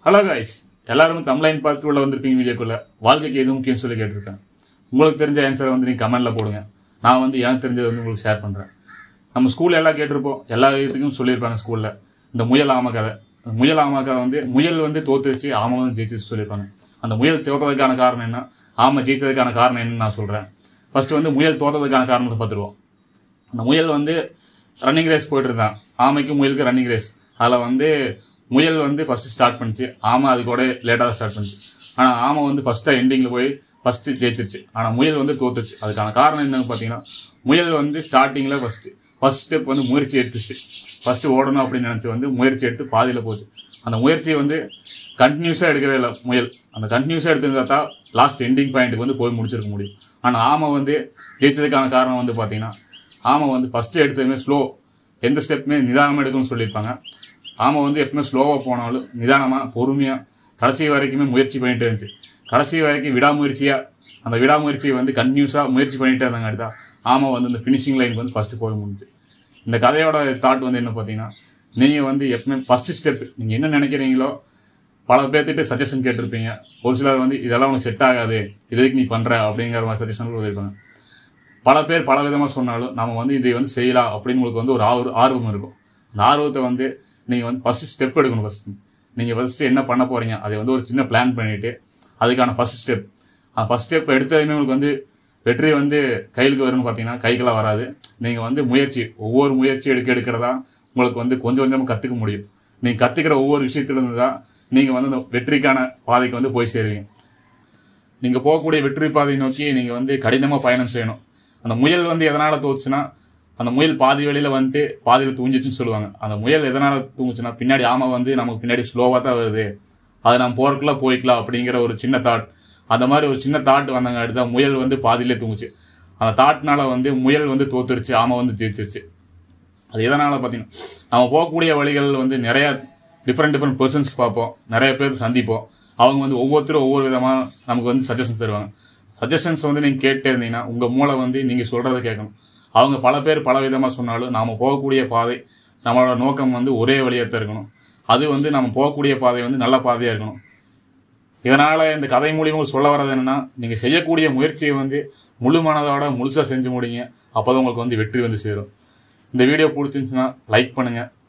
hello guys எல்லாரும் தமிழ்லைன் பார்த்துட்டு உள்ள வந்திருப்பீங்க வீடியோக்குள்ள வாழ்க்கைக்கு எது முக்கியம் சொல்லி கேட்டிருக்கேன் உங்களுக்கு தெரிஞ்ச ஆன்சரை வந்து நீங்கள் கமெண்ட்ல போடுங்க நான் வந்து எனக்கு தெரிஞ்சதை வந்து உங்களுக்கு ஷேர் பண்ணுறேன் நம்ம ஸ்கூல்ல எல்லாம் கேட்டிருப்போம் எல்லா இதுக்கும் சொல்லியிருப்பாங்க ஸ்கூல்ல இந்த முயல் ஆமை கதை அந்த முயல் ஆமை கதை வந்து முயல் வந்து தோத்துருச்சு ஆமை வந்து ஜெயிச்சிச்சு சொல்லியிருப்பாங்க அந்த முயல் தோத்ததுக்கான காரணம் என்ன ஆமை ஜெயிச்சதுக்கான காரணம் என்னன்னு நான் சொல்கிறேன் ஃபர்ஸ்ட் வந்து முயல் தோத்ததுக்கான காரணத்தை பார்த்துருவோம் அந்த முயல் வந்து ரன்னிங் ரேஸ் போயிட்டு இருந்தான் ஆமைக்கும் முயலுக்கு ரன்னிங் ரேஸ் அதில் வந்து முயல் வந்து ஃபர்ஸ்ட் ஸ்டார்ட் பண்ணுச்சு ஆமை அது கூட லேட்டாக ஸ்டார்ட் பண்ணுச்சு ஆனால் ஆமை வந்து ஃபர்ஸ்ட்டாக எண்டிங்கில் போய் ஃபர்ஸ்ட் ஜெயிச்சிருச்சு ஆனால் முயல் வந்து தோத்துருச்சு அதுக்கான காரணம் என்னன்னு பார்த்தீங்கன்னா முயல் வந்து ஸ்டார்டிங்கில் ஃபர்ஸ்ட் ஃபர்ஸ்ட் ஸ்டெப் வந்து முயற்சி எடுத்துச்சு ஃபர்ஸ்ட் ஓடணும் அப்படின்னு நினச்சி வந்து முயற்சி எடுத்து பாதியில் போச்சு அந்த முயற்சியை வந்து கண்டினியூஸாக எடுக்கவே இல்லை முயல் அந்த கண்டினியூஸாக எடுத்திருந்தா தான் லாஸ்ட் எண்டிங் பாயிண்ட்டுக்கு வந்து போய் முடிச்சிருக்க முடியும் ஆனால் ஆமை வந்து ஜெயிச்சதுக்கான காரணம் வந்து பார்த்தீங்கன்னா ஆமை வந்து ஃபஸ்ட்டு எடுத்ததுமே ஸ்லோ எந்த ஸ்டெப்புமே நிதானமாக எடுக்கணும்னு சொல்லியிருப்பாங்க ஆமை வந்து எப்பவுமே ஸ்லோவாக போனாலும் நிதானமாக பொறுமையாக கடைசி வரைக்குமே முயற்சி பண்ணிட்டே இருந்துச்சு கடைசி வரைக்கும் விடாமுயற்சியாக அந்த விடாமுயற்சியை வந்து கண்டினியூஸாக முயற்சி பண்ணிட்டே இருந்தாங்க அடுத்தா ஆமை வந்து இந்த ஃபினிஷிங் லைனுக்கு வந்து ஃபஸ்ட்டு போய் முடிஞ்சு இந்த கதையோட தாட் வந்து என்ன பார்த்தீங்கன்னா நீங்கள் வந்து எப்பவுமே ஃபஸ்ட்டு ஸ்டெப் நீங்கள் என்ன நினைக்கிறீங்களோ பல பேர்த்திட்ட சஜஷன் கேட்டிருப்பீங்க ஒரு சிலர் வந்து இதெல்லாம் உனக்கு செட் ஆகாது இதுக்கு நீ பண்ணுற அப்படிங்கிற மாதிரி சஜஷன் சொல்லியிருப்பாங்க பல பேர் பல விதமாக சொன்னாலும் நம்ம வந்து இதை வந்து செய்யலாம் அப்படின்னு உங்களுக்கு வந்து ஒரு ஆர்வ ஆர்வம் இருக்கும் அந்த ஆர்வத்தை வந்து நீங்கள் வந்து ஃபஸ்ட்டு ஸ்டெப் எடுக்கணும் ஃபஸ்ட்டு நீங்கள் ஃபஸ்ட்டு என்ன பண்ண போகிறீங்க அதை வந்து ஒரு சின்ன பிளான் பண்ணிவிட்டு அதுக்கான ஃபஸ்ட் ஸ்டெப் அந்த ஃபஸ்ட் ஸ்டெப் எடுத்ததுமே உங்களுக்கு வந்து வெற்றி வந்து கையிலுக்கு வரும்னு பார்த்தீங்கன்னா கைக்கெல்லாம் வராது நீங்கள் வந்து முயற்சி ஒவ்வொரு முயற்சி எடுக்க எடுக்கிறதா உங்களுக்கு வந்து கொஞ்சம் கொஞ்சமாக கற்றுக்க முடியும் நீங்கள் கற்றுக்கிற ஒவ்வொரு விஷயத்துலேருந்து தான் நீங்கள் வந்து அந்த வெற்றிக்கான பாதைக்கு வந்து போய் சேருவீங்க நீங்கள் போகக்கூடிய வெற்றி பாதையை நோக்கி நீங்கள் வந்து கடினமாக பயணம் செய்யணும் அந்த முயல் வந்து எதனால் தோச்சுன்னா அந்த முயல் பாதி வழியில் வந்துட்டு பாதியில் தூங்கிச்சுன்னு சொல்லுவாங்க அந்த முயல் எதனால் தூங்குச்சுன்னா பின்னாடி ஆமை வந்து நமக்கு பின்னாடி ஸ்லோவாக தான் வருது அது நம்ம போறதுக்குள்ள போய்க்கலாம் அப்படிங்கிற ஒரு சின்ன தாட் அந்த மாதிரி ஒரு சின்ன தாட் வந்தாங்க அடுத்த முயல் வந்து பாதியிலே தூங்குச்சு அந்த தாட்னால வந்து முயல் வந்து தோத்துருச்சு ஆமை வந்து ஜெயிச்சிருச்சு அது எதனால் பார்த்தீங்கன்னா நம்ம போகக்கூடிய வழிகள் வந்து நிறைய டிஃப்ரெண்ட் டிஃப்ரெண்ட் பர்சன்ஸ் பார்ப்போம் நிறைய பேர் சந்திப்போம் அவங்க வந்து ஒவ்வொருத்தரும் ஒவ்வொரு விதமாக நமக்கு வந்து சஜஷன்ஸ் தருவாங்க சஜஷன்ஸ் வந்து நீங்கள் கேட்டே இருந்தீங்கன்னா உங்கள் மூளை வந்து நீங்கள் சொல்கிறத கேட்கணும் அவங்க பல பேர் பல விதமாக சொன்னாலும் நாம் போகக்கூடிய பாதை நம்மளோட நோக்கம் வந்து ஒரே வழியாக தான் இருக்கணும் அது வந்து நம்ம போகக்கூடிய பாதை வந்து நல்ல பாதையாக இருக்கணும் இதனால் இந்த கதை மூலியமாக சொல்ல வர்றது என்னன்னா நீங்கள் செய்யக்கூடிய முயற்சியை வந்து முழு மனதோட முழுசாக செஞ்சு முடிங்க அப்போ தான் உங்களுக்கு வந்து வெற்றி வந்து சேரும் இந்த வீடியோ பிடிச்சிருந்துச்சுன்னா லைக் பண்ணுங்கள்